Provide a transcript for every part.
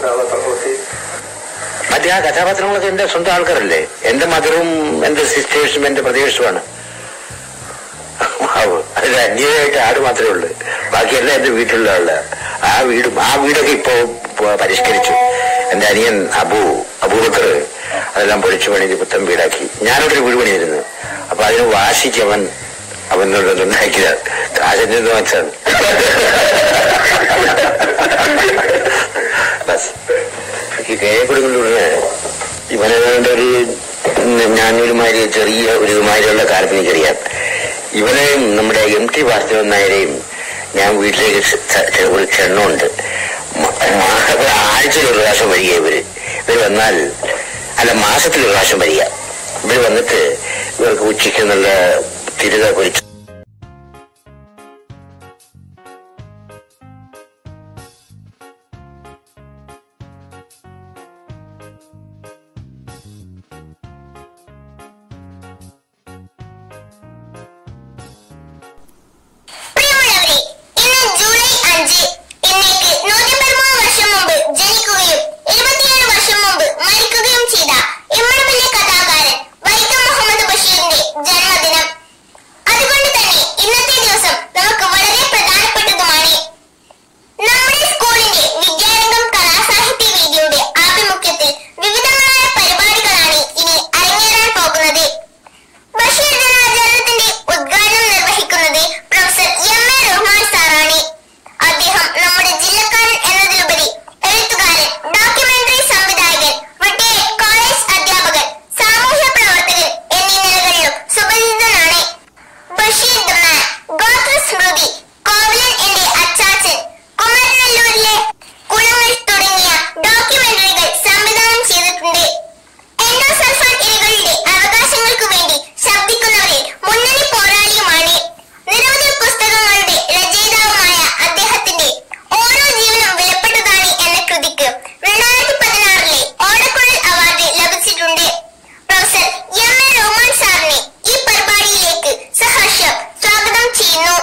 കഥാപാത്രങ്ങളൊക്കെ മറ്റേ ആ കഥാപാത്രങ്ങളൊക്കെ എന്റെ സ്വന്തം ആൾക്കാരല്ലേ എന്റെ മദറും എന്റെ സിസ്റ്റേഴ്സും എന്റെ പ്രദേശവുമാണ് അതിൽ അന്യമായിട്ട് ആട് മാത്രമേ ഉള്ളൂ ബാക്കിയെല്ലാം എന്റെ വീട്ടിലുള്ള ആള് ആ വീടും ആ വീടൊക്കെ ഇപ്പോ പ- പരിഷ്കരിച്ചു എന്റെ അനിയൻ അബു അബൂബക്കർ അതെല്ലാം പൊളിച്ചു പണിത് പുത്തൻ വീടാക്കി ഞാനൊരു വീട് പണിയിരുന്നു അപ്പൊ അതിന് വാശിക്ക് അവൻ അവനോടൊന്നുണ്ടാക്കിയത് കാശിന്റെ വെച്ചാൽ ബസ് ഈ കേഴപ്പെടുകളിലൂടെ ഇവനെ ഒരു ഞാനൊരുമാതിരി ചെറിയ ഒരു ഇതുമാതിരിയുള്ള കാലത്ത് എനിക്കറിയാം ഇവനെയും നമ്മുടെ എം ടി വാസുദേവൻ നായരെയും ഞാൻ വീട്ടിലേക്ക് ക്ഷ- ക്ഷ- ഒരു ക്ഷണമുണ്ട് മ- മാ- ആഴ്ചയിൽ ഒരു പ്രാവശ്യം വരിക ഇവര് ഇവർ വന്നാൽ അല്ല മാസത്തിൽ ഒരു പ്രാവശ്യം വരിക ഇവർ വന്നിട്ട് ഇവർക്ക് ഉച്ചയ്ക്ക് നല്ല തിരുത പൊരിച്ചു പ്രിയമുള്ളവരെ ഇന്ന് ജൂലൈ അഞ്ച് എന്നേക്ക് നൂറ്റി പതിമൂന്ന് വർഷം മുമ്പ് ജനിക്കുകയും ഇരുപത്തിയേഴ് വർഷം മുമ്പ് മരിക്കുകയും ചെയ്ത ഇമ്മണപ്പള്ളി കഥാകാരൻ വൈക്കം മുഹമ്മദ് ബഷീറിന്റെ ജന്മദിനം അതുകൊണ്ട് തന്നെ ഇന്നത്തെ ദിവസം നമുക്ക് വളരെ പ്രധാനപ്പെട്ടതുമാണ് നമ്മുടെ സ്കൂളിന്റെ വിദ്യാരംഗം കലാസാഹിത്യ വേദിയുടെ ആഭിമുഖ്യത്തിൽ വിവിധങ്ങളായ പരിപാടികളാണ് ഇനി അരങ്ങേറാൻ പോകുന്നത് ബഷീർ ദിനാചരണത്തിന്റെ ഉദ്ഘാടനം നിർവഹിക്കുന്നത് പ്രൊഫസർ എം എ റഹ്മാൻ സാറാണ് അദ്ദേഹം നമ്മുടെ ജില്ലക്കാരൻ എന്നതിലുപരി എഴുത്തുകാരൻ ഡോക്യുമെന്ററി സംവിധായകൻ റിട്ടയർഡ് കോളേജ് അധ്യാപകൻ സാമൂഹ്യ പ്രവർത്തകൻ എന്നീ നിലകളിലും സുപരിചിതനാണ് ബഷീർ ദ മാൻ ഗോത്രസ്മൃതി കോവലൻ എന്റെ അച്ചാച്ചൻ കുമരനെല്ലൂരിലെ കുളങ്ങൾ തുടങ്ങിയ ഡോക്യുമെന്ററികൾ സംവിധാനം ചെയ്തിട്ടുണ്ട് എൻഡോസൾഫാൻ ഇരകളുടെ അവകാശങ്ങൾക്ക് വേണ്ടി ശബ്ദിക്കുന്നവരിൽ മുന്നണി പോരാളിയുമാണ് നിരവധി പുസ്തകങ്ങളുടെ രചയിതാവുമായ അദ്ദേഹത്തിന്റെ ഓരോ ജീവനും വിലപ്പെട്ടതാണ് എന്ന കൃതിക്ക് രണ്ടായിരത്തി പതിനാറിലെ ഓടക്കുഴൽ അവാർഡ് ലഭിച്ചിട്ടുണ്ട് പ്രൊഫസർ എം എ റഹ്മാൻ സാറിനെ ഈ പരിപാടിയിലേക്ക് സഹർഷം സ്വാഗതം ചെയ്യുന്നു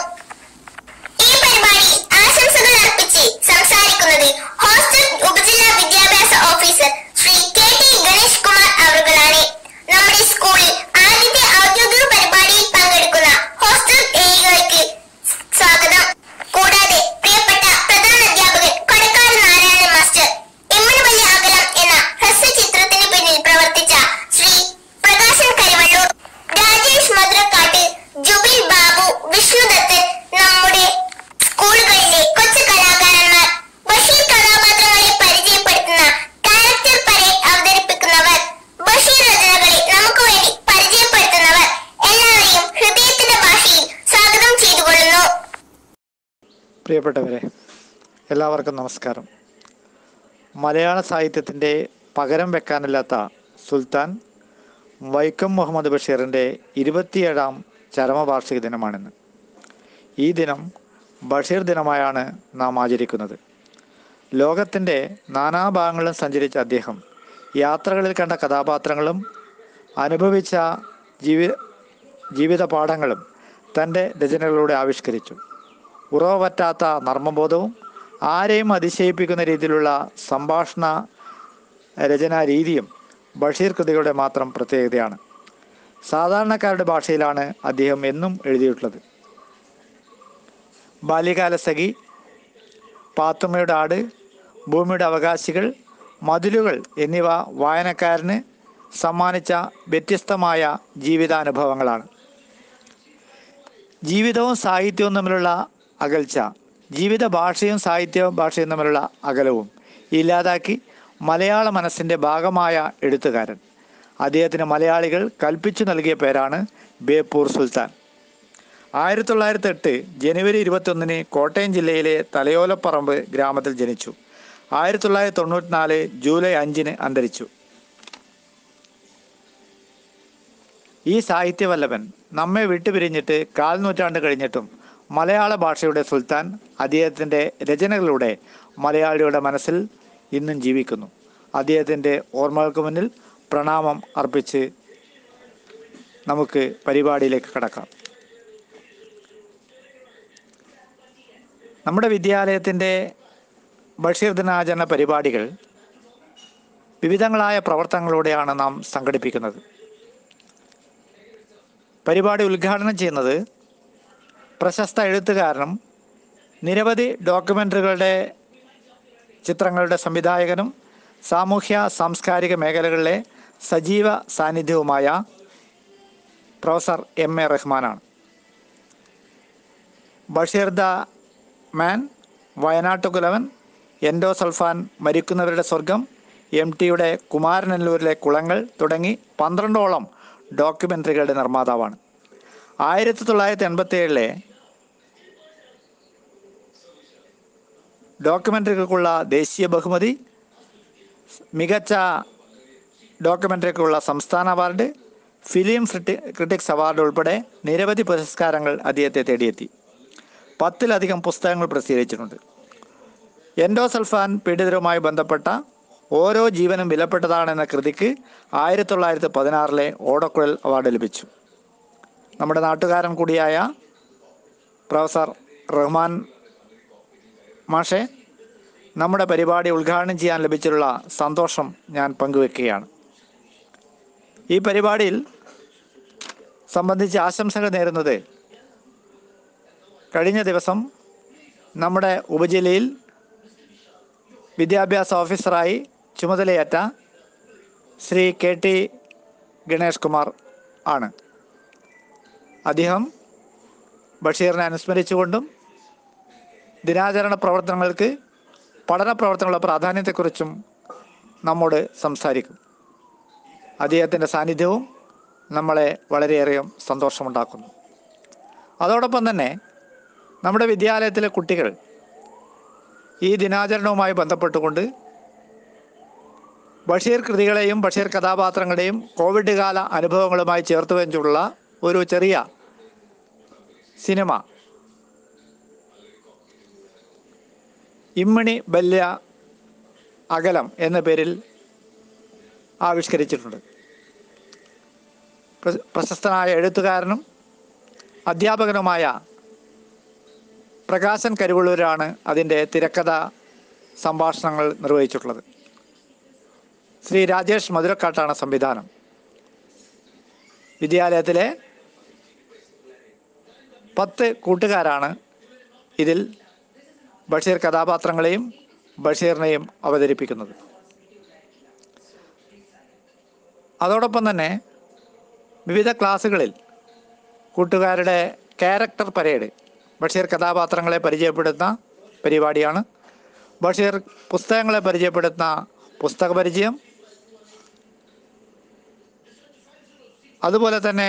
ഈ പരിപാടിയിൽ ആശംസകൾ അർപ്പിച്ച് സംസാരിക്കുന്നത് ഹോസ്റ്റൽ ഉപജില്ലാ വിദ്യാഭ്യാസ officer Shri K T Ganesh Kumar അവറുകളാണ് നമ്മുടെ സ്കൂളിൽ ആദ്യത്തെ ഔദ്യോഗിക പരിപാടിയിൽ പങ്കെടുക്കുന്ന ഹോസ്റ്റൽ ഏകൾക്ക് സ്വാഗതം കൂടാതെ പ്രിയപ്പെട്ട പ്രധാന അധ്യാപകൻ കൊടക്കാട് നാരായണൻ മാസ്റ്റർ എമ്മനുവല്ലി അകലം എന്ന ഹ്രസ്വചിത്രത്തിന് പിന്നിൽ പ്രവർത്തിച്ച ശ്രീ പ്രകാശൻ കരിവള്ളൂർ രാജേഷ് മധുരക്കാട്ട് ജുബിൽ ബാബു വിഷ്ണുദത്തൻ നമ്മുടെ സ്കൂളുകളിലെ കൊച്ചു കലാകാരന്മാർ ബഷീർ കഥാപാത്രങ്ങളെ പരിചയപ്പെടുത്തുന്ന ക്യാരക്ടർ പരേഡ് അവതരിപ്പിക്കുന്നവർ ബഷീർ രചനകളെ നമുക്ക് വേണ്ടി പരിചയപ്പെടുത്തുന്നവർ എല്ലാവരെയും ഹൃദയത്തിന്റെ ഭാഷയിൽ സ്വാഗതം ചെയ്തുകൊള്ളുന്നു പ്രിയപ്പെട്ടവരെ എല്ലാവർക്കും നമസ്കാരം മലയാള സാഹിത്യത്തിൻ്റെ പകരം വെക്കാനില്ലാത്ത സുൽത്താൻ വൈക്കം മുഹമ്മദ് ബഷീറിൻ്റെ ഇരുപത്തിയേഴാം ചരമവാർഷിക ദിനമാണിന്ന് ഈ ദിനം ബഷീർ ദിനമായാണ് നാം ആചരിക്കുന്നത് ലോകത്തിൻ്റെ നാനാഭാഗങ്ങളിലും സഞ്ചരിച്ച അദ്ദേഹം യാത്രകളിൽ കണ്ട കഥാപാത്രങ്ങളും അനുഭവിച്ച ജീവി ജീവിത പാഠങ്ങളും തൻ്റെ രചനകളിലൂടെ ആവിഷ്കരിച്ചു ഉറവ പറ്റാത്ത നർമ്മബോധവും ആരെയും അതിശയിപ്പിക്കുന്ന രീതിയിലുള്ള സംഭാഷണ രചനാ രീതിയും ബഷീർ കൃതികളുടെ മാത്രം പ്രത്യേകതയാണ് സാധാരണക്കാരുടെ ഭാഷയിലാണ് അദ്ദേഹം എന്നും എഴുതിയിട്ടുള്ളത് ബാല്യകാല സഖി പാത്തുമ്മയുടെ ആട് ഭൂമിയുടെ അവകാശികൾ മതിലുകൾ എന്നിവ വായനക്കാരന് സമ്മാനിച്ച വ്യത്യസ്തമായ ജീവിതാനുഭവങ്ങളാണ് ജീവിതവും സാഹിത്യവും തമ്മിലുള്ള അകൽച്ച ജീവിത ഭാഷയും സാഹിത്യ ഭാഷയും തമ്മിലുള്ള അകലവും ഇല്ലാതാക്കി മലയാള മനസ്സിൻ്റെ ഭാഗമായ എഴുത്തുകാരൻ അദ്ദേഹത്തിന് മലയാളികൾ കൽപ്പിച്ചു നൽകിയ പേരാണ് ബേപ്പൂർ സുൽത്താൻ ആയിരത്തി തൊള്ളായിരത്തി എട്ട് ജനുവരി ഇരുപത്തൊന്നിന് കോട്ടയം ജില്ലയിലെ തലയോലപ്പറമ്പ് ഗ്രാമത്തിൽ ജനിച്ചു ആയിരത്തി തൊള്ളായിരത്തി തൊണ്ണൂറ്റിനാല് ജൂലൈ അഞ്ചിന് അന്തരിച്ചു ഈ സാഹിത്യവല്ലഭൻ നമ്മെ വിട്ടുപിരിഞ്ഞിട്ട് കാൽ നൂറ്റാണ്ട് കഴിഞ്ഞിട്ടും മലയാള ഭാഷയുടെ സുൽത്താൻ അദ്ദേഹത്തിൻ്റെ രചനകളിലൂടെ മലയാളിയുടെ മനസ്സിൽ ഇന്നും ജീവിക്കുന്നു അദ്ദേഹത്തിൻ്റെ ഓർമ്മകൾക്ക് മുന്നിൽ പ്രണാമം അർപ്പിച്ച് നമുക്ക് പരിപാടിയിലേക്ക് കടക്കാം നമ്മുടെ വിദ്യാലയത്തിൻ്റെ ബഷീർ ദിനാചരണ പരിപാടികൾ വിവിധങ്ങളായ പ്രവർത്തനങ്ങളിലൂടെയാണ് നാം സംഘടിപ്പിക്കുന്നത് പരിപാടി ഉദ്ഘാടനം ചെയ്യുന്നത് പ്രശസ്ത എഴുത്തുകാരനും നിരവധി ഡോക്യുമെൻ്ററികളുടെ ചിത്രങ്ങളുടെ സംവിധായകനും സാമൂഹ്യ സാംസ്കാരിക മേഖലകളിലെ സജീവ സാന്നിധ്യവുമായ പ്രൊഫസർ എം എ റഹ്മാനാണ് Basheer the man Wayanattukulavan endosulfan മരിക്കുന്നവരുടെ സ്വർഗം എം ടിയുടെ കുമാരനല്ലൂരിലെ കുളങ്ങൾ തുടങ്ങി പന്ത്രണ്ടോളം ഡോക്യുമെൻ്ററികളുടെ നിർമ്മാതാവാണ് ആയിരത്തി തൊള്ളായിരത്തി എൺപത്തി ഏഴിലെ ഡോക്യുമെൻ്ററികൾക്കുള്ള ദേശീയ ബഹുമതി മികച്ച ഡോക്യുമെൻ്ററിക്കുള്ള സംസ്ഥാന അവാർഡ് ഫിലിം ക്രിട്ടി ക്രിട്ടിക്സ് അവാർഡ് ഉൾപ്പെടെ നിരവധി പുരസ്കാരങ്ങൾ അദ്ദേഹത്തെ തേടിയെത്തി പത്തിലധികം പുസ്തകങ്ങൾ പ്രസിദ്ധീകരിച്ചിട്ടുണ്ട് എൻഡോസൾഫാൻ പീഡിതരുമായി ബന്ധപ്പെട്ട ഓരോ ജീവനും വിലപ്പെട്ടതാണെന്ന കൃതിക്ക് ആയിരത്തി തൊള്ളായിരത്തി പതിനാറിലെ ഓടക്കുഴൽ അവാർഡ് ലഭിച്ചു നമ്മുടെ നാട്ടുകാരൻ കൂടിയായ പ്രൊഫസർ റഹ്മാൻ മാഷെ നമ്മുടെ പരിപാടി ഉദ്ഘാടനം ചെയ്യാൻ ലഭിച്ചിട്ടുള്ള സന്തോഷം ഞാൻ പങ്കുവെക്കുകയാണ് ഈ പരിപാടിയിൽ സംബന്ധിച്ച് ആശംസകൾ നേരുന്നത് കഴിഞ്ഞ ദിവസം നമ്മുടെ ഉപജില്ലയിൽ വിദ്യാഭ്യാസ ഓഫീസറായി ചുമതലയേറ്റ ശ്രീ കെ ടി ഗണേഷ് കുമാർ ആണ് അദ്ദേഹം ബഷീറിനെ അനുസ്മരിച്ചുകൊണ്ടും ദിനാചരണ പ്രവർത്തനങ്ങൾക്ക് പഠന പ്രവർത്തനങ്ങളുടെ പ്രാധാന്യത്തെക്കുറിച്ചും നമ്മോട് സംസാരിക്കും അദ്ദേഹത്തിൻ്റെ സാന്നിധ്യവും നമ്മളെ വളരെയേറെ സന്തോഷമുണ്ടാക്കുന്നു അതോടൊപ്പം തന്നെ നമ്മുടെ വിദ്യാലയത്തിലെ കുട്ടികൾ ഈ ദിനാചരണവുമായി ബന്ധപ്പെട്ടുകൊണ്ട് ബഷീർ കൃതികളെയും ബഷീർ കഥാപാത്രങ്ങളെയും കോവിഡ് കാല അനുഭവങ്ങളുമായി ചേർത്ത് വെച്ചുള്ള ഒരു ചെറിയ സിനിമ ഇമ്മണി ബല്യ അകലം എന്ന പേരിൽ ആവിഷ്കരിച്ചിട്ടുണ്ട് പ്ര- പ്രശസ്തനായ എഴുത്തുകാരനും അധ്യാപകനുമായ പ്രകാശൻ കരുവള്ളൂരാണ് അതിൻ്റെ തിരക്കഥ സംഭാഷണങ്ങൾ നിർവഹിച്ചിട്ടുള്ളത് ശ്രീ രാജേഷ് മധുരക്കാട്ടാണ് സംവിധാനം വിദ്യാലയത്തിലെ പത്ത് കൂട്ടുകാരാണ് ഇതിൽ ബഷീർ കഥാപാത്രങ്ങളെയും ബഷീറിനെയും അവതരിപ്പിക്കുന്നത് അതോടൊപ്പം തന്നെ വിവിധ ക്ലാസ്സുകളിൽ കൂട്ടുകാരുടെ ക്യാരക്ടർ പരേഡ് ബഷീർ കഥാപാത്രങ്ങളെ പരിചയപ്പെടുത്തുന്ന പരിപാടിയാണ് ബഷീർ പുസ്തകങ്ങളെ പരിചയപ്പെടുത്തുന്ന പുസ്തക പരിചയം അതുപോലെ തന്നെ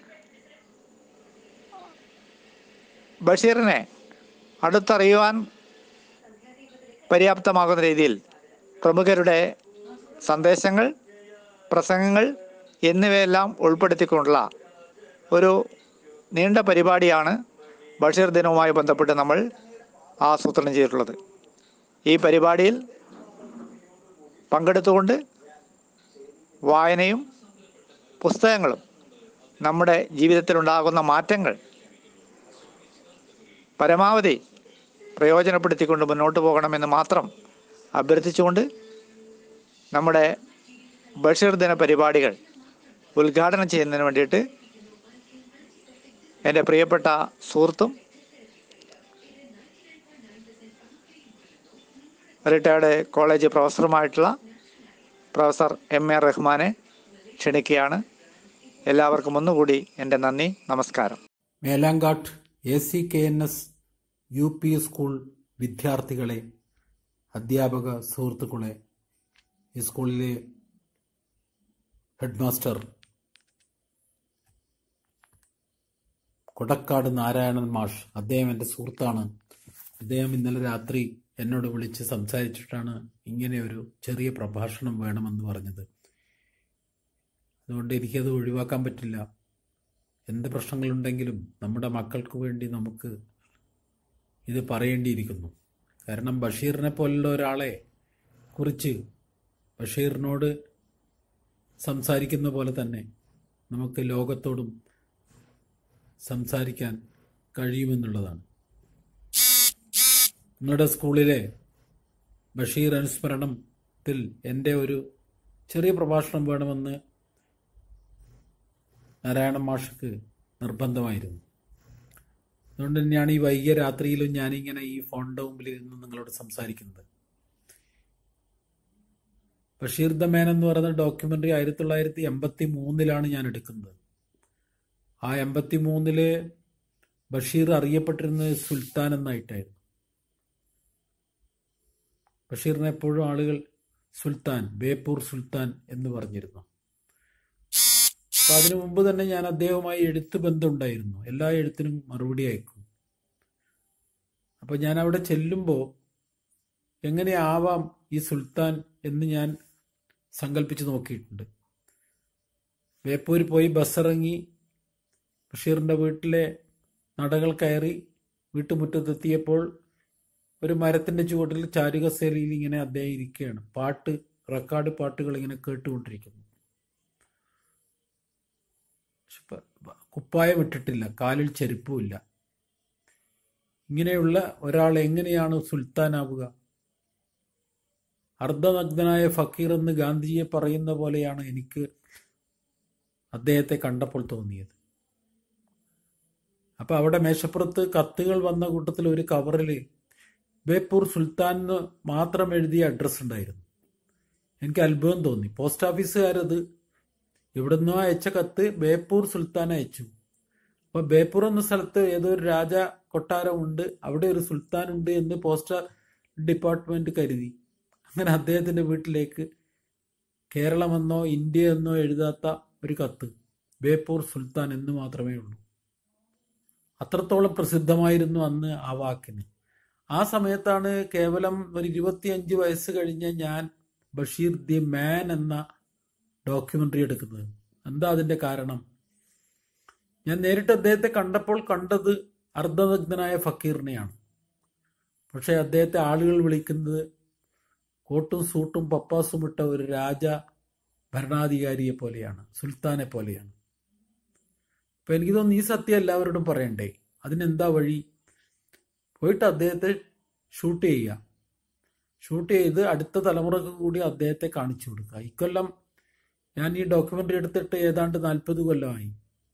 ബഷീറിനെ അടുത്തറിയുവാൻ പര്യാപ്തമാകുന്ന രീതിയിൽ പ്രമുഖരുടെ സന്ദേശങ്ങൾ പ്രസംഗങ്ങൾ എന്നിവയെല്ലാം ഉൾപ്പെടുത്തിക്കൊണ്ടുള്ള ഒരു നീണ്ട പരിപാടിയാണ് ബഷീർ ദിനവുമായി ബന്ധപ്പെട്ട് നമ്മൾ ആസൂത്രണം ചെയ്തിട്ടുള്ളത് ഈ പരിപാടിയിൽ പങ്കെടുത്തുകൊണ്ട് വായനയും പുസ്തകങ്ങളും നമ്മുടെ ജീവിതത്തിലുണ്ടാകുന്ന മാറ്റങ്ങൾ പരമാവധി പ്രയോജനപ്പെടുത്തിക്കൊണ്ട് മുന്നോട്ട് പോകണമെന്ന് മാത്രം അഭ്യർത്ഥിച്ചുകൊണ്ട് നമ്മുടെ ബഷീർ ദിന പരിപാടികൾ ഉദ്ഘാടനം ചെയ്യുന്നതിന് വേണ്ടിയിട്ട് എൻ്റെ പ്രിയപ്പെട്ട സുഹൃത്തും റിട്ടയർഡ് കോളേജ് പ്രൊഫസറുമായിട്ടുള്ള പ്രൊഫസർ എം എ റഹ്മാനെ ക്ഷണിക്കുകയാണ് എല്ലാവർക്കും ഒന്നുകൂടി എൻ്റെ നന്ദി നമസ്കാരം Melangatt A C K N S U P school വിദ്യാർത്ഥികളെ അധ്യാപക സുഹൃത്തുക്കളെ ഈ സ്കൂളിലെ ഹെഡ് മാസ്റ്റർ കൊടക്കാട് നാരായണൻ മാഷ് അദ്ദേഹം എൻ്റെ സുഹൃത്താണ് അദ്ദേഹം ഇന്നലെ രാത്രി എന്നോട് വിളിച്ച് സംസാരിച്ചിട്ടാണ് ഇങ്ങനെ ഒരു ചെറിയ പ്രഭാഷണം വേണമെന്ന് പറഞ്ഞത് അതുകൊണ്ട് എനിക്കത് ഒഴിവാക്കാൻ പറ്റില്ല എന്ത് പ്രശ്നങ്ങളുണ്ടെങ്കിലും നമ്മുടെ മക്കൾക്ക് വേണ്ടി നമുക്ക് ഇത് പറയേണ്ടിയിരിക്കുന്നു കാരണം ബഷീറിനെ പോലുള്ള ഒരാളെ കുറിച്ച് ബഷീറിനോട് സംസാരിക്കുന്ന പോലെ തന്നെ നമുക്ക് ലോകത്തോടും സംസാരിക്കാൻ കഴിയുമെന്നുള്ളതാണ് നിങ്ങളുടെ സ്കൂളിലെ ബഷീർ അനുസ്മരണത്തിൽ എൻ്റെ ഒരു ചെറിയ പ്രഭാഷണം വേണമെന്ന് നാരായണ മാഷക്ക് നിർബന്ധമായിരുന്നു അതുകൊണ്ട് തന്നെയാണ് ഈ വൈകിയ രാത്രിയിലും ഞാനിങ്ങനെ ഈ ഫോണിൻ്റെ മുമ്പിൽ ഇരുന്ന് നിങ്ങളോട് സംസാരിക്കുന്നത് ബഷീർ ദ മാൻ എന്ന് പറയുന്ന ഡോക്യുമെൻ്ററി ആയിരത്തി തൊള്ളായിരത്തി എൺപത്തി മൂന്നിലാണ് ഞാൻ എടുക്കുന്നത് ആ എൺപത്തി മൂന്നില് ബഷീർ അറിയപ്പെട്ടിരുന്നത് സുൽത്താൻ എന്നായിട്ടായിരുന്നു ബഷീറിനെ എപ്പോഴും ആളുകൾ സുൽത്താൻ ബേപ്പൂർ സുൽത്താൻ എന്ന് പറഞ്ഞിരുന്നു അപ്പൊ അതിനു മുമ്പ് തന്നെ ഞാൻ അദ്ദേഹവുമായി എഴുത്ത് ബന്ധമുണ്ടായിരുന്നു എല്ലാ എഴുത്തിനും മറുപടി അയക്കും അപ്പൊ ഞാൻ അവിടെ ചെല്ലുമ്പോൾ എങ്ങനെ ആവാം ഈ സുൽത്താൻ എന്ന് ഞാൻ സങ്കല്പിച്ച് നോക്കിയിട്ടുണ്ട് ബേപ്പൂർ പോയി ബസ്സിറങ്ങി ബഷീറിന്റെ വീട്ടിലെ നടകൾ കയറി വീട്ടുമുറ്റത്തെത്തിയപ്പോൾ ഒരു മരത്തിന്റെ ചുവട്ടിൽ ചാരുകസേലയിൽ ഇങ്ങനെ അദ്ദേഹം ഇരിക്കുകയാണ് പാട്ട് റെക്കോർഡ് പാട്ടുകൾ ഇങ്ങനെ കേട്ടുകൊണ്ടിരിക്കുന്നു പക്ഷെ പ- കുപ്പായം ഇട്ടിട്ടില്ല കാലിൽ ചെരുപ്പുമില്ല ഇങ്ങനെയുള്ള ഒരാൾ എങ്ങനെയാണ് സുൽത്താനാവുക അർദ്ധനഗ്നനായ ഫക്കീർ എന്ന് ഗാന്ധിജിയെ പറയുന്ന പോലെയാണ് എനിക്ക് അദ്ദേഹത്തെ കണ്ടപ്പോൾ തോന്നിയത് അപ്പൊ അവിടെ മേശപ്പുറത്ത് കത്തുകൾ വന്ന കൂട്ടത്തിൽ ഒരു കവറിൽ ബേപ്പൂർ സുൽത്താൻ എന്ന് മാത്രം എഴുതിയ അഡ്രസ്സ് ഉണ്ടായിരുന്നു എനിക്ക് അത്ഭുതം തോന്നി പോസ്റ്റ് ഓഫീസുകാരത് എവിടുന്നോ അയച്ച കത്ത് ബേപ്പൂർ സുൽത്താൻ അയച്ചു അപ്പൊ ബേപ്പൂർ എന്ന സ്ഥലത്ത് ഏതോ ഒരു രാജ കൊട്ടാരം ഉണ്ട് അവിടെ ഒരു സുൽത്താൻ ഉണ്ട് എന്ന് പോസ്റ്റ് ഡിപ്പാർട്ട്മെന്റ് കരുതി അങ്ങനെ അദ്ദേഹത്തിന്റെ വീട്ടിലേക്ക് കേരളമെന്നോ ഇന്ത്യ എന്നോ എഴുതാത്ത ഒരു കത്ത് ബേപ്പൂർ സുൽത്താൻ എന്ന് മാത്രമേ ഉള്ളൂ അത്രത്തോളം പ്രസിദ്ധമായിരുന്നു അന്ന് ആ വാക്കിന് ആ സമയത്താണ് കേവലം ഒരു ഇരുപത്തിയഞ്ച് വയസ്സ് കഴിഞ്ഞ ഞാൻ ബഷീർ ദി മാൻ എന്ന ഡോക്യുമെന്ററി എടുക്കുന്നത് എന്താ അതിന്റെ കാരണം ഞാൻ നേരിട്ട് അദ്ദേഹത്തെ കണ്ടപ്പോൾ കണ്ടത് അർദ്ധനഗ്നനായ ഫക്കീറിനെയാണ് പക്ഷെ അദ്ദേഹത്തെ ആളുകൾ വിളിക്കുന്നത് കോട്ടും സൂട്ടും പപ്പാസും ഇട്ട ഒരു രാജ ഭരണാധികാരിയെ പോലെയാണ് സുൽത്താനെ പോലെയാണ് അപ്പൊ എനിക്ക് തോന്നുന്നു ഈ സത്യം എല്ലാവരോടും പറയണ്ടേ അതിനെന്താ വഴി പോയിട്ട് അദ്ദേഹത്തെ ഷൂട്ട് ചെയ്യുക ഷൂട്ട് ചെയ്ത് അടുത്ത തലമുറക്ക് കൂടി അദ്ദേഹത്തെ കാണിച്ചു കൊടുക്കുക ഇക്കൊല്ലം ഞാൻ ഈ ഡോക്യുമെന്ററി എടുത്തിട്ട് ഏതാണ്ട് നാൽപ്പത് കൊല്ലമായി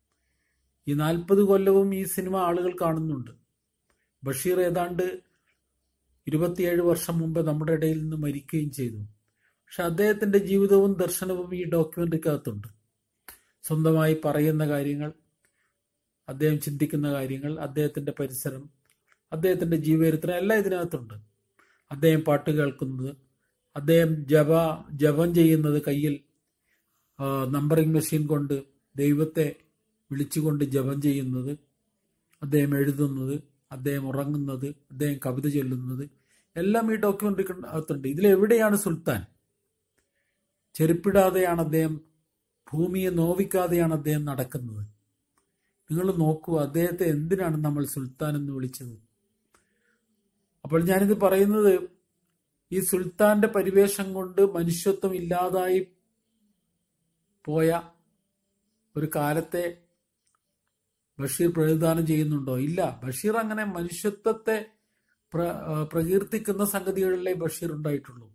ഈ നാൽപ്പത് കൊല്ലവും ഈ സിനിമ ആളുകൾ കാണുന്നുണ്ട് ബഷീർ ഏതാണ്ട് ഇരുപത്തിയേഴ് വർഷം മുമ്പ് നമ്മുടെ ഇടയിൽ നിന്ന് മരിക്കുകയും ചെയ്തു പക്ഷെ അദ്ദേഹത്തിന്റെ ജീവിതവും ദർശനവും ഈ ഡോക്യുമെന്ററിക്കകത്തുണ്ട് സ്വന്തമായി പറയുന്ന കാര്യങ്ങൾ അദ്ദേഹം ചിന്തിക്കുന്ന കാര്യങ്ങൾ അദ്ദേഹത്തിന്റെ പരിസരം അദ്ദേഹത്തിന്റെ ജീവചരിത്രം എല്ലാം ഇതിനകത്തുണ്ട് അദ്ദേഹം പാട്ട് കേൾക്കുന്നത് അദ്ദേഹം ജപ ജപം ചെയ്യുന്നത് കയ്യിൽ ആ, നമ്പറിംഗ് മെഷീൻ കൊണ്ട് ദൈവത്തെ വിളിച്ചുകൊണ്ട് ജപം ചെയ്യുന്നത് അദ്ദേഹം എഴുതുന്നത് അദ്ദേഹം ഉറങ്ങുന്നത് അദ്ദേഹം കവിത ചൊല്ലുന്നത് എല്ലാം ഈ ഡോക്യുമെന്ററി അകത്തുണ്ട് ഇതിലെവിടെയാണ് സുൽത്താൻ ചെരുപ്പിടാതെയാണ് അദ്ദേഹം ഭൂമിയെ നോവിക്കാതെയാണ് അദ്ദേഹം നടക്കുന്നത് നിങ്ങൾ നോക്കൂ അദ്ദേഹത്തെ എന്തിനാണ് നമ്മൾ സുൽത്താൻ എന്ന് വിളിച്ചത് അപ്പോൾ ഞാനിത് പറയുന്നത് ഈ സുൽത്താന്റെ പരിവേഷം കൊണ്ട് മനുഷ്യത്വം ഇല്ലാതായി പോയ ഒരു കാലത്തെ ബഷീർ പ്രതിദാനം ചെയ്യുന്നുണ്ടോ ഇല്ല ബഷീർ അങ്ങനെ മനുഷ്യത്വത്തെ പ്ര- ആ, പ്രകീർത്തിക്കുന്ന സംഗതികളിലെ ബഷീർ ഉണ്ടായിട്ടുള്ളൂ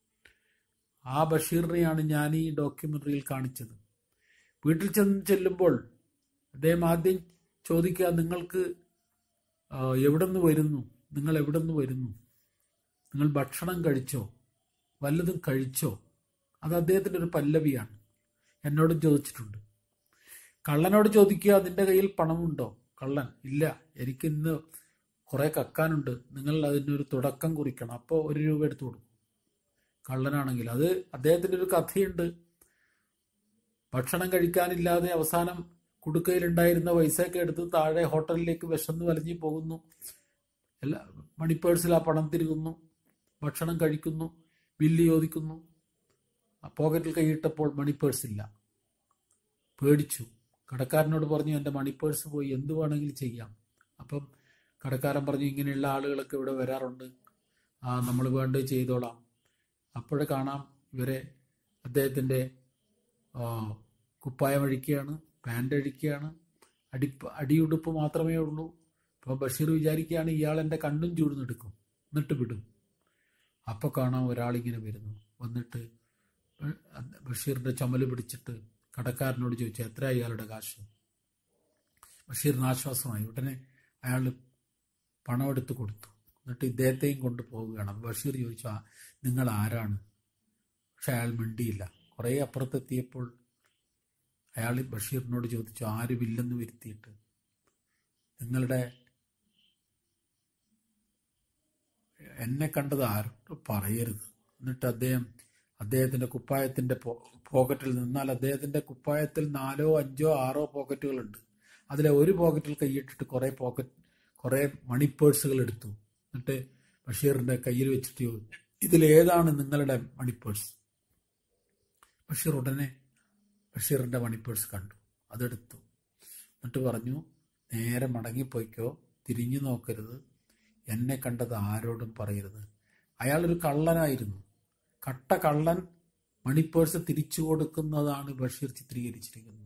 ആ ബഷീറിനെയാണ് ഞാൻ ഈ ഡോക്യുമെന്ററിയിൽ കാണിച്ചത് വീട്ടിൽ ചെന്ന് ചെല്ലുമ്പോൾ അദ്ദേഹം ആദ്യം ചോദിക്കുക നിങ്ങൾക്ക് ആ, എവിടുന്ന് വരുന്നു നിങ്ങൾ എവിടുന്ന് വരുന്നു നിങ്ങൾ ഭക്ഷണം കഴിച്ചോ വല്ലതും കഴിച്ചോ അത് അദ്ദേഹത്തിന്റെ ഒരു പല്ലവിയാണ് എന്നോടും ചോദിച്ചിട്ടുണ്ട് കള്ളനോട് ചോദിക്കുക നിന്റെ കയ്യിൽ പണമുണ്ടോ കള്ളൻ ഇല്ല എനിക്ക് ഇന്ന് കുറെ കക്കാനുണ്ട് നിങ്ങൾ അതിനൊരു തുടക്കം കുറിക്കണം അപ്പോൾ ഒരു രൂപ എടുത്തു കൊടുക്കും കള്ളനാണെങ്കിൽ അത് അദ്ദേഹത്തിന്റെ ഒരു കഥയുണ്ട് ഭക്ഷണം കഴിക്കാനില്ലാതെ അവസാനം കുടുക്കയിലുണ്ടായിരുന്ന പൈസയൊക്കെ എടുത്ത് താഴെ ഹോട്ടലിലേക്ക് വിശന്ന് വലഞ്ഞു പോകുന്നു എല്ലാ മണിപ്പേഴ്സിൽ ആ പണം തിരുകുന്നു ഭക്ഷണം കഴിക്കുന്നു ബില്ല് ചോദിക്കുന്നു ആ പോക്കറ്റിൽ കൈയിട്ടപ്പോൾ മണിപ്പേഴ്സ് ഇല്ല പേടിച്ചു കടക്കാരനോട് പറഞ്ഞു എൻ്റെ മണിപ്പേഴ്സ് പോയി എന്ത് വേണമെങ്കിലും ചെയ്യാം അപ്പം കടക്കാരൻ പറഞ്ഞു ഇങ്ങനെയുള്ള ആളുകളൊക്കെ ഇവിടെ വരാറുണ്ട് ആ നമ്മൾ വേണ്ടത് ചെയ്തോളാം അപ്പോഴേ കാണാം ഇവരെ അദ്ദേഹത്തിൻ്റെ ആ, കുപ്പായം അഴിക്കുകയാണ് പാൻ്റ് അഴിക്കുകയാണ് അടി അടിയുടുപ്പ് മാത്രമേ ഉള്ളൂ അപ്പോൾ ബഷീർ വിചാരിക്കുകയാണ് ഇയാൾ എൻ്റെ കണ്ണും ചൂടുന്നെടുക്കും എന്നിട്ട് വിടും അപ്പോൾ കാണാം ഒരാളിങ്ങനെ വരുന്നു വന്നിട്ട് ബഷീറിന്റെ ചുമല് പിടിച്ചിട്ട് കടക്കാരനോട് ചോദിച്ചു എത്ര അയാളുടെ കാശ് ബഷീറിന് ആശ്വാസമായി ഉടനെ അയാൾ പണം എടുത്ത് കൊടുത്തു എന്നിട്ട് ഇദ്ദേഹത്തെയും കൊണ്ട് പോവുകയാണ് അപ്പോൾ ബഷീർ ചോദിച്ചു "ആ, നിങ്ങൾ ആരാണ് പക്ഷെ അയാൾ മിണ്ടിയില്ല കുറേ അപ്പുറത്തെത്തിയപ്പോൾ അയാൾ ബഷീറിനോട് ചോദിച്ചു ആരുമില്ലെന്ന് വരുത്തിയിട്ട് നിങ്ങളുടെ എന്നെ കണ്ടത് ആരോട് പറയരുത് എന്നിട്ട് അദ്ദേഹം അദ്ദേഹത്തിന്റെ കുപ്പായത്തിന്റെ പോ- പോക്കറ്റിൽ നിന്നാൽ അദ്ദേഹത്തിന്റെ കുപ്പായത്തിൽ നാലോ അഞ്ചോ ആറോ പോക്കറ്റുകളുണ്ട് അതിലെ ഒരു പോക്കറ്റിൽ കൈയിട്ടിട്ട് കുറെ പോക്കറ്റ് കുറെ മണി പേഴ്സുകൾ എടുത്തു എന്നിട്ട് ബഷീറിന്റെ കയ്യിൽ വെച്ചിട്ട് ചോദിച്ചു ഇതിലേതാണ് നിങ്ങളുടെ മണി പേഴ്സ് ബഷീർ ഉടനെ ബഷീറിന്റെ മണി പേഴ്സ് കണ്ടു അതെടുത്തു എന്നിട്ട് പറഞ്ഞു നേരെ മടങ്ങിപ്പോയിക്കോ തിരിഞ്ഞു നോക്കരുത് എന്നെ കണ്ടത് ആരോടും പറയരുത് അയാളൊരു കള്ളനായിരുന്നു കട്ട കള്ളൻ മണിപ്പേഴ്സ് തിരിച്ചു കൊടുക്കുന്നതാണ് ബഷീർ ചിത്രീകരിച്ചിരിക്കുന്നത്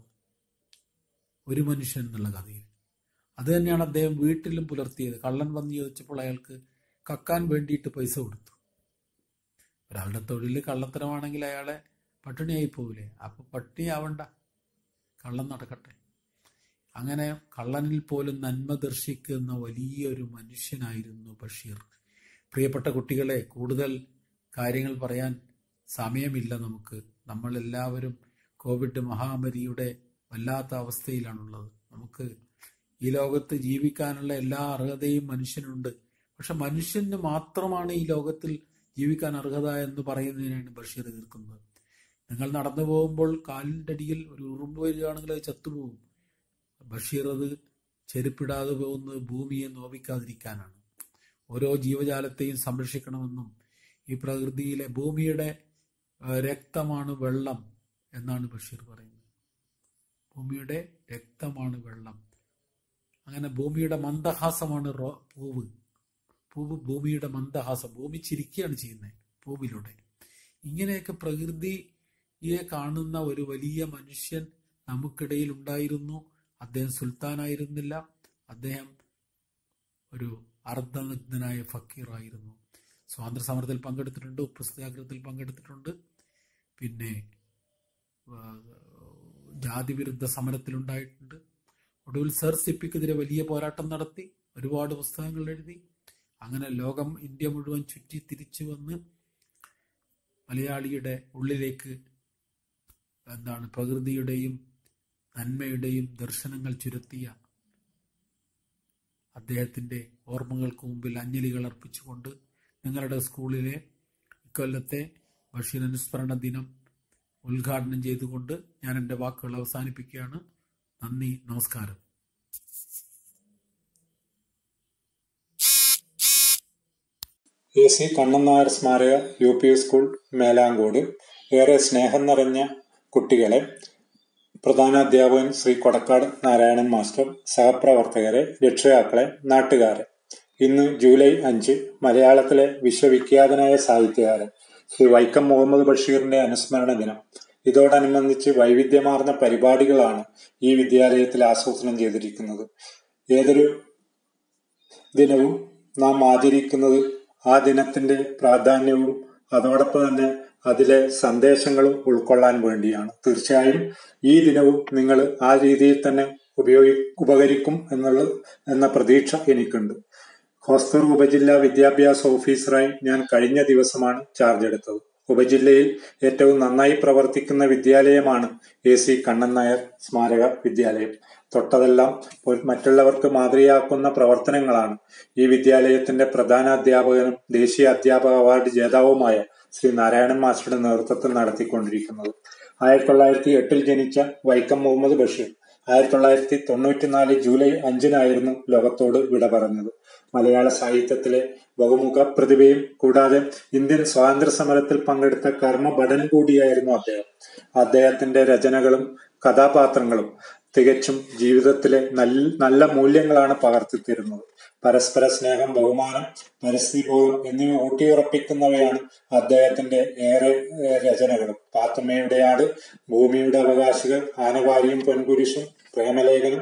ഒരു മനുഷ്യൻ എന്നുള്ള കഥയിൽ അത് തന്നെയാണ് അദ്ദേഹം വീട്ടിലും പുലർത്തിയത് കള്ളൻ വന്ന് ചോദിച്ചപ്പോൾ അയാൾക്ക് കക്കാൻ വേണ്ടിയിട്ട് പൈസ കൊടുത്തു ഒരാളുടെ തൊഴിൽ കള്ളത്തരമാണെങ്കിൽ അയാളെ പട്ടിണിയായി പോവില്ലേ അപ്പൊ പട്ടിണി ആവണ്ട കള്ളൻ നടക്കട്ടെ അങ്ങനെ കള്ളനിൽ പോലും നന്മ ദർശിക്കുന്ന വലിയൊരു മനുഷ്യനായിരുന്നു ബഷീർ പ്രിയപ്പെട്ട കുട്ടികളെ കൂടുതൽ കാര്യങ്ങൾ പറയാൻ സമയമില്ല നമുക്ക് നമ്മൾ എല്ലാവരും കോവിഡ് മഹാമാരിയുടെ വല്ലാത്ത അവസ്ഥയിലാണുള്ളത് നമുക്ക് ഈ ലോകത്ത് ജീവിക്കാനുള്ള എല്ലാ അർഹതയും മനുഷ്യനുണ്ട് പക്ഷെ മനുഷ്യന് മാത്രമാണ് ഈ ലോകത്തിൽ ജീവിക്കാൻ അർഹത എന്ന് പറയുന്നതിനാണ് ബഷീർ എതിർക്കുന്നത് നിങ്ങൾ നടന്നു പോകുമ്പോൾ കാലിൻ്റെ അടിയിൽ ഒരു ഉറുമ്പ് വരികയാണെങ്കിൽ അത് ചത്തുപോകും ബഷീർ അത് ചെരുപ്പിടാതെ പോകുന്നത് ഭൂമിയെ നോവിക്കാതിരിക്കാനാണ് ഓരോ ജീവജാലത്തെയും സംരക്ഷിക്കണമെന്നും ഈ പ്രകൃതിയിലെ ഭൂമിയുടെ ആ, രക്തമാണ് വെള്ളം എന്നാണ് ബഷീർ പറയുന്നത് ഭൂമിയുടെ രക്തമാണ് വെള്ളം അങ്ങനെ ഭൂമിയുടെ മന്ദഹാസമാണ് റോ പൂവ് പൂവ് ഭൂമിയുടെ മന്ദഹാസം ഭൂമി ചിരിക്കുകയാണ് ചെയ്യുന്നത് പൂവിലൂടെ ഇങ്ങനെയൊക്കെ പ്രകൃതിയെ കാണുന്ന ഒരു വലിയ മനുഷ്യൻ നമുക്കിടയിൽ ഉണ്ടായിരുന്നു അദ്ദേഹം സുൽത്താനായിരുന്നില്ല അദ്ദേഹം ഒരു അർദ്ധനഗ്നനായ ഫക്കീറായിരുന്നു സ്വാതന്ത്ര്യ സമരത്തിൽ പങ്കെടുത്തിട്ടുണ്ട് ഉപ്പ് സത്യാഗ്രഹത്തിൽ പങ്കെടുത്തിട്ടുണ്ട് പിന്നെ ആ, ജാതി വിരുദ്ധ സമരത്തിലുണ്ടായിട്ടുണ്ട് ഒടുവിൽ സർ സിപ്പിക്കെതിരെ വലിയ പോരാട്ടം നടത്തി ഒരുപാട് പുസ്തകങ്ങൾ എഴുതി അങ്ങനെ ലോകം ഇന്ത്യ മുഴുവൻ ചുറ്റി തിരിച്ചു വന്ന് മലയാളിയുടെ ഉള്ളിലേക്ക് എന്താണ് പ്രകൃതിയുടെയും നന്മയുടെയും ദർശനങ്ങൾ ചുരുത്തിയ അദ്ദേഹത്തിന്റെ ഓർമ്മകൾക്ക് മുമ്പിൽ അഞ്ജലികൾ അർപ്പിച്ചുകൊണ്ട് നിങ്ങളുടെ സ്കൂളിലെ ഇക്കൊല്ലത്തെ ബഷീർ അനുസ്മരണ ദിനം ഉദ്ഘാടനം ചെയ്തുകൊണ്ട് ഞാൻ എൻ്റെ വാക്കുകൾ അവസാനിപ്പിക്കുകയാണ് നന്ദി നമസ്കാരം എ സി കണ്ണൻ നായർ സ്മാരക യു പി സ്കൂൾ മേലാങ്കോട് ഏറെ സ്നേഹം നിറഞ്ഞ കുട്ടികളെ പ്രധാന അധ്യാപകൻ ശ്രീ കൊടക്കാട് നാരായണൻ മാസ്റ്റർ സഹപ്രവർത്തകരെ രക്ഷിതാക്കളെ നാട്ടുകാരെ ഇന്ന് ജൂലൈ അഞ്ച് മലയാളത്തിലെ വിശ്വവിഖ്യാതനായ സാഹിത്യകാരൻ ശ്രീ വൈക്കം മുഹമ്മദ് ബഷീറിന്റെ അനുസ്മരണ ദിനം ഇതോടനുബന്ധിച്ച് വൈവിധ്യമാർന്ന പരിപാടികളാണ് ഈ വിദ്യാലയത്തിൽ ആസൂത്രണം ചെയ്തിരിക്കുന്നത് ഏതൊരു ദിനവും നാം ആചരിക്കുന്നത് ആ ദിനത്തിന്റെ പ്രാധാന്യവും അതോടൊപ്പം തന്നെ അതിലെ സന്ദേശങ്ങളും ഉൾക്കൊള്ളാൻ വേണ്ടിയാണ് തീർച്ചയായും ഈ ദിനവും നിങ്ങൾ ആ രീതിയിൽ തന്നെ ഉപയോഗി ഉപകരിക്കും എന്നുള്ള എന്ന പ്രതീക്ഷ എനിക്കുണ്ട് ഹോസ്തൂർ ഉപജില്ലാ വിദ്യാഭ്യാസ ഓഫീസറായി ഞാൻ കഴിഞ്ഞ ദിവസമാണ് ചാർജ് എടുത്തത് ഉപജില്ലയിൽ ഏറ്റവും നന്നായി പ്രവർത്തിക്കുന്ന വിദ്യാലയമാണ് എ സി കണ്ണൻ നായർ സ്മാരക വിദ്യാലയം തൊട്ടതെല്ലാം ഒരു- മറ്റുള്ളവർക്ക് മാതൃകയാക്കുന്ന പ്രവർത്തനങ്ങളാണ് ഈ വിദ്യാലയത്തിന്റെ പ്രധാന അധ്യാപകനും ദേശീയ അധ്യാപക അവാർഡ് ജേതാവുമായ ശ്രീ നാരായണൻ മാസ്റ്ററുടെ നേതൃത്വത്തിൽ നടത്തിക്കൊണ്ടിരിക്കുന്നത് ആയിരത്തി തൊള്ളായിരത്തി എട്ടിൽ ജനിച്ച വൈക്കം മുഹമ്മദ് ബഷീർ ആയിരത്തി തൊള്ളായിരത്തി തൊണ്ണൂറ്റിനാല് ജൂലൈ അഞ്ചിനായിരുന്നു ലോകത്തോട് വിട പറഞ്ഞത് മലയാള സാഹിത്യത്തിലെ ബഹുമുഖ പ്രതിഭയും കൂടാതെ ഇന്ത്യൻ സ്വാതന്ത്ര്യ സമരത്തിൽ പങ്കെടുത്ത കർമ്മഭടൻ കൂടിയായിരുന്നു അദ്ദേഹം അദ്ദേഹത്തിന്റെ രചനകളും കഥാപാത്രങ്ങളും തികച്ചും ജീവിതത്തിലെ നല്ല നല്ല മൂല്യങ്ങളാണ് പകർത്തിത്തരുന്നത് പരസ്പര സ്നേഹം ബഹുമാനം പരിസ്ഥിതി ബോധം എന്നിവ ഊട്ടിയുറപ്പിക്കുന്നവയാണ് അദ്ദേഹത്തിന്റെ ഏറെ ഏഹ്, രചനകളും പാത്തുമ്മയുടെ ആട് ഭൂമിയുടെ അവകാശികൾ ആനവാരിയും പൊൻകുരിശും പ്രേമലേഖനം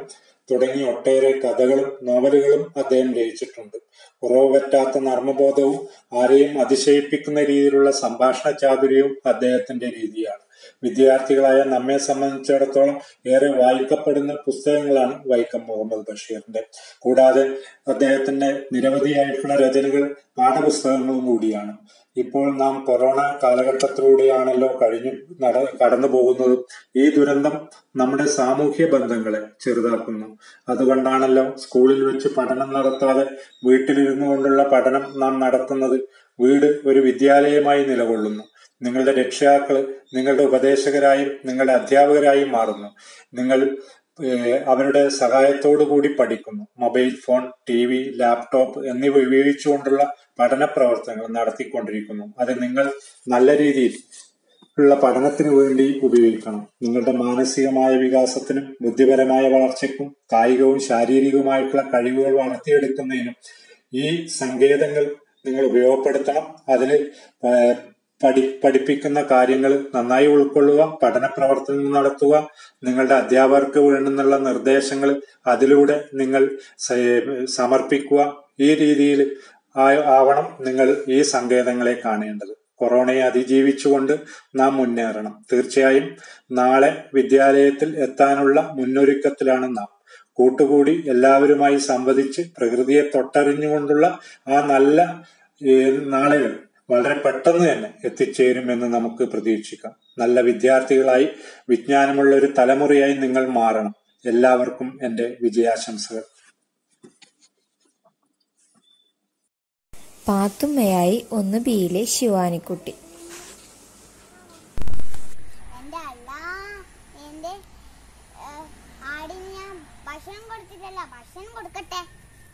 തുടങ്ങി ഒട്ടേറെ കഥകളും നോവലുകളും അദ്ദേഹം രചിച്ചിട്ടുണ്ട് കുറവ് പറ്റാത്ത നർമ്മബോധവും ആരെയും അതിശയിപ്പിക്കുന്ന രീതിയിലുള്ള സംഭാഷണ ചാതുര്യവും അദ്ദേഹത്തിന്റെ രീതിയാണ് വിദ്യാർത്ഥികളായ നമ്മെ സംബന്ധിച്ചിടത്തോളം ഏറെ വായിക്കപ്പെടുന്ന പുസ്തകങ്ങളാണ് വൈക്കം മുഹമ്മദ് ബഷീറിന്റെ കൂടാതെ അദ്ദേഹത്തിന്റെ നിരവധിയായിട്ടുള്ള രചനകൾ പാഠപുസ്തകങ്ങളും കൂടിയാണ് ഇപ്പോൾ നാം കൊറോണ കാലഘട്ടത്തിലൂടെയാണല്ലോ കഴിഞ്ഞു നട കടന്നു പോകുന്നത് ഈ ദുരന്തം നമ്മുടെ സാമൂഹ്യ ബന്ധങ്ങളെ ചെറുതാക്കുന്നു അതുകൊണ്ടാണല്ലോ സ്കൂളിൽ വെച്ച് പഠനം നടത്താതെ വീട്ടിലിരുന്നു കൊണ്ടുള്ള പഠനം നാം നടത്തുന്നത് വീട് ഒരു വിദ്യാലയമായി നിലകൊള്ളുന്നു നിങ്ങളുടെ രക്ഷിതാക്കള് നിങ്ങളുടെ ഉപദേശകരായും നിങ്ങളുടെ അധ്യാപകരായും മാറുന്നു നിങ്ങൾ ഏഹ്, അവരുടെ സഹായത്തോടു കൂടി പഠിക്കുന്നു mobile phone T V laptop എന്നിവ ഉപയോഗിച്ചുകൊണ്ടുള്ള പഠന പ്രവർത്തനങ്ങൾ നടത്തിക്കൊണ്ടിരിക്കുന്നു അത് നിങ്ങൾ നല്ല രീതിയിൽ ഉള്ള പഠനത്തിന് വേണ്ടി ഉപയോഗിക്കണം നിങ്ങളുടെ മാനസികമായ വികാസത്തിനും ബുദ്ധിപരമായ വളർച്ചയ്ക്കും കായികവും ശാരീരികവുമായിട്ടുള്ള കഴിവുകൾ വളർത്തിയെടുക്കുന്നതിനും ഈ സങ്കേതങ്ങൾ നിങ്ങൾ ഉപയോഗപ്പെടുത്തണം അതിൽ പഠി പഠിപ്പിക്കുന്ന കാര്യങ്ങൾ നന്നായി ഉൾക്കൊള്ളുക പഠന പ്രവർത്തനങ്ങൾ നടത്തുക നിങ്ങളുടെ അധ്യാപകർക്ക് വേണ്ടുന്നുള്ള നിർദ്ദേശങ്ങൾ അതിലൂടെ നിങ്ങൾ സ- സമർപ്പിക്കുക ഈ രീതിയിൽ ആ- ആവണം നിങ്ങൾ ഈ സങ്കേതങ്ങളെ കാണേണ്ടത് കൊറോണയെ അതിജീവിച്ചുകൊണ്ട് നാം മുന്നേറണം തീർച്ചയായും നാളെ വിദ്യാലയത്തിൽ എത്താനുള്ള മുന്നൊരുക്കത്തിലാണ് നാം കൂട്ടുകൂടി എല്ലാവരുമായി സംവദിച്ച് പ്രകൃതിയെ തൊട്ടറിഞ്ഞുകൊണ്ടുള്ള ആ നല്ല ഏഹ്, നാളുകൾ വളരെ പെട്ടെന്ന് തന്നെ എത്തിച്ചേരുമെന്ന് നമുക്ക് പ്രതീക്ഷിക്കാം നല്ല വിദ്യാർത്ഥികളായി വിജ്ഞാനമുള്ള ഒരു തലമുറയായി നിങ്ങൾ മാറണം എല്ലാവർക്കും എൻ്റെ വിജയാശംസകൾ പാത്തുമ്മയായി ഒന്ന് ബിയിലെ ശിവാനിക്കുട്ടി എന്റെ അല്ല എന്റെ ഏഹ്, ആടിന് ഞാൻ ഭക്ഷണം കൊടുത്തിട്ടല്ല ഭക്ഷണം കൊടുക്കട്ടെ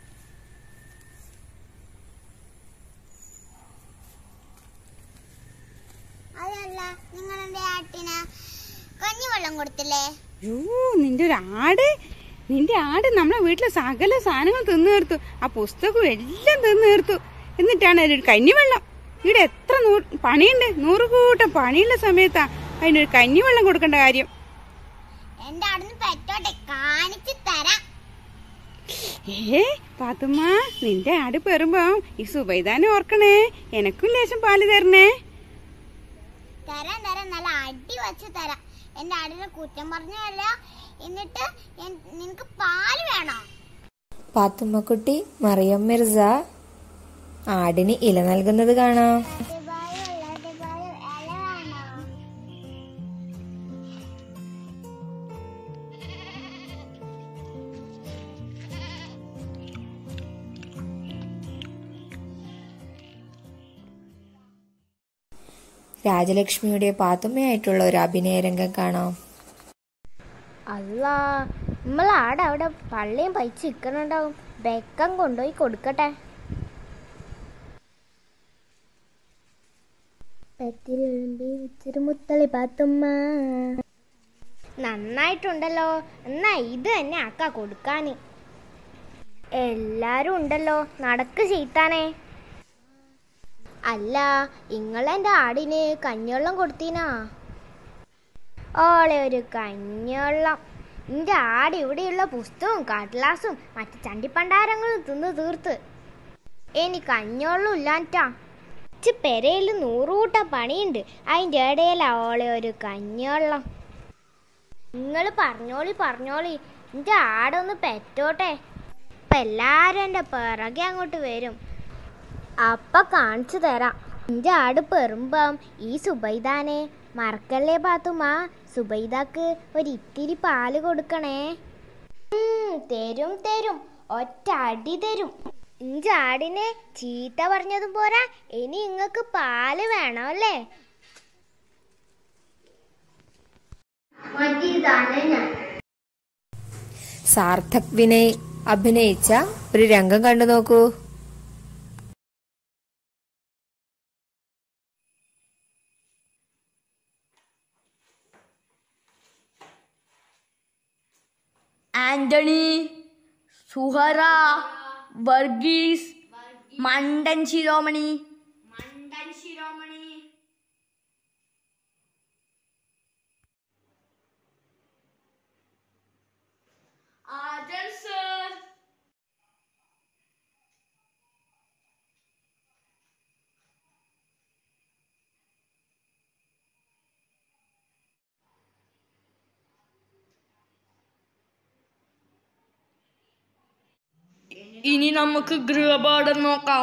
അതല്ല നിങ്ങൾ എന്റെ ആട്ടിന് കഞ്ഞിവെള്ളം കൊടുത്തില്ലേ യോ നിന്റെ ഒരു ആട് നിന്റെ ആട് നമ്മളെ വീട്ടിലെ സകല സാധനങ്ങൾ തിന്നു തീർത്തു ആ പുസ്തകവും എല്ലാം തിന്നു തീർത്തു എന്നിട്ടാണ് അതിനൊരു കഞ്ഞിവെള്ളം ഇവിടെ എത്ര നൂ- പണിയുണ്ട് നൂറ് കൂട്ടം പണിയുള്ള സമയത്താ അതിനൊരു കഞ്ഞിവെള്ളം കൊടുക്കേണ്ട കാര്യം എന്റെ ആടിന് പെറ്റോട്ടെ കാണിച്ചു തരാം ഏ പാത്തുമ്മ നിന്റെ ആട് പെറുമ്പോ ഈ സുബൈദാനെ ഓർക്കണേ എനക്കും ലേശം പാല് തരണേ തരാം തരാം നല്ല അടി വെച്ച് തരാം എന്റെ ആടിനെ കുറ്റം പറഞ്ഞല്ല എന്നിട്ട് എൻ- നിനക്ക് പാല് വേണോ പാത്തുമ്മക്കുട്ടി മറിയം മിർസ ആടിന് ഇല നൽകുന്നത് കാണാം രാജലക്ഷ്മിയുടെ പാത്തുമ്മയായിട്ടുള്ള ഒരു അഭിനയ രംഗം കാണാം അല്ല നമ്മൾ ആടെ അവിടെ പള്ളിയും പൈച്ച് നിൽക്കണുണ്ടാവും ബെക്കം കൊണ്ടുപോയി കൊടുക്കട്ടെ പത്തിരുമ്പി വെച്ചൊരു മുത്തളി പാത്തുമ്മ നന്നായിട്ടുണ്ടല്ലോ എന്നാ ഇത് തന്നെ ആക്കാ കൊടുക്കാന് എല്ലാരും ഉണ്ടല്ലോ നടക്ക് ചെയ്ത്താനേ അല്ല ഇങ്ങളെന്റെ ആടിന് കഞ്ഞിവെള്ളം കൊടുത്തീനാ ഓളെ ഒരു കഞ്ഞെള്ളം നിന്റെ ആട് ഇവിടെയുള്ള പുസ്തകവും കടലാസും മറ്റു ചണ്ടിപ്പണ്ടാരങ്ങളും തിന്ന് തീർത്ത് ഇനി കഞ്ഞോളും ഇല്ലാറ്റാ ഇച്ച് പെരയിൽ നൂറുകൂട്ട പണിയുണ്ട് അതിൻ്റെ ഇടയിലാ ഓളെ ഒരു കഞ്ഞെള്ളം നിങ്ങൾ പറഞ്ഞോളി പറഞ്ഞോളി നിന്റെ ആടൊന്ന് പെറ്റോട്ടെ ഇപ്പൊ എല്ലാരും എൻ്റെ പിറകെ അങ്ങോട്ട് വരും അപ്പ കാണിച്ചു തരാം നിന്റെ ആട് പെറുമ്പം ഈ സുബൈദാനെ മറക്കല്ലേ പാത്തുമ്മ സുബൈദാക്ക് ഒരു ഇത്തിരി പാല് കൊടുക്കണേ ഉം, തരും തരും ഒറ്റ അടി തരും ഇഞ്ച ആടിനെ ചീത്ത പറഞ്ഞതും പോരാ ഇനി ഇങ്ങക്ക് പാല് വേണമല്ലേ സാർത്ഥക് വിനയ് അഭിനയിച്ച ഒരു രംഗം കണ്ടു നോക്കൂ ആന്റണി സുഹറ വർഗീസ് മണ്ടൻ ശിരോമണി മണ്ടൻ ശിരോമണി ആദർ സർ ഇനി നമുക്ക് ഗൃഹപാഠം നോക്കാം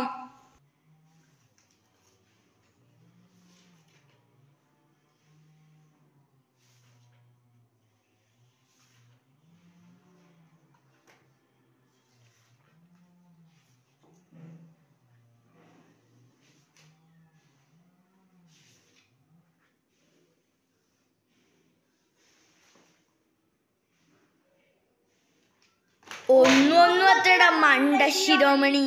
ഒന്നും ഒന്നും അത്രട മണ്ട ശിരോമണി